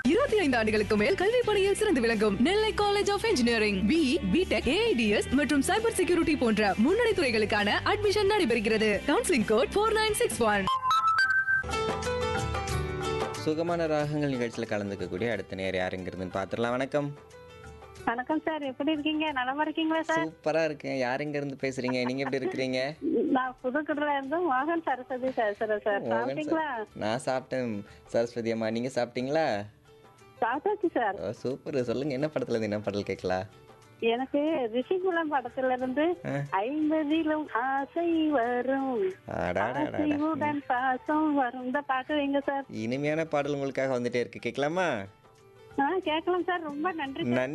இருபத்தி ஐந்து ஆண்டுகளுக்கு மேல் கல்வி பணியில் சிறந்து விளங்கும் Nellai college of engineering B BTech AIDS மற்றும் சைபர் செக்யூரிட்டி போன்ற முன்னணி துறைகளுக்கான அட்மிஷன் நடைபெறுகிறது counselling code four nine six one சுகமான ராகங்கள் நிகழ்ச்சியில் கலந்துக்கக்கூடிய அடுத்த நேர் யாருங்கிறதுன்னு பார்த்துடலாம் வணக்கம் வணக்கம் சார் எப்படி இருக்கீங்க நலமா இருக்கீங்களா சார் சூப்பரா இருக்கேன் யாருங்க இருந்து பேசுறீங்க நீங்க எப்படி இருக்கிறீங்க நான் புதுக்குடில இருந்து மோகன் சரஸ்வதி பேசுறேன் சார் மோகன் சாப்பிட்டீங்களா சார் நான் சாப்பிட்டேன் சரஸ்வதி அம்மா நீங்க சாப்பிட்டீங்களா சாப்பிட்டாச்சு சார் ஓ, சூப்பர் சொல்லுங்க என்ன படத்துல இருந்து என்ன பாடல் கேட்கலாம் எனக்கு ரிஷிகுலம் படத்துல இருந்து ஆ. ஐம்பதிலும் ஆசை வரும் அடாடாடாடா. ஆசையுடன் பாசம் வரும் இந்த பாட்டு வைங்க சார் இனிமையான பாடல் உங்களுக்காக வந்துட்டே இருக்கு கேட்கலாமா ஆ கேட்கலாம் சார் ரொம்ப நன்றி சார் நன்றி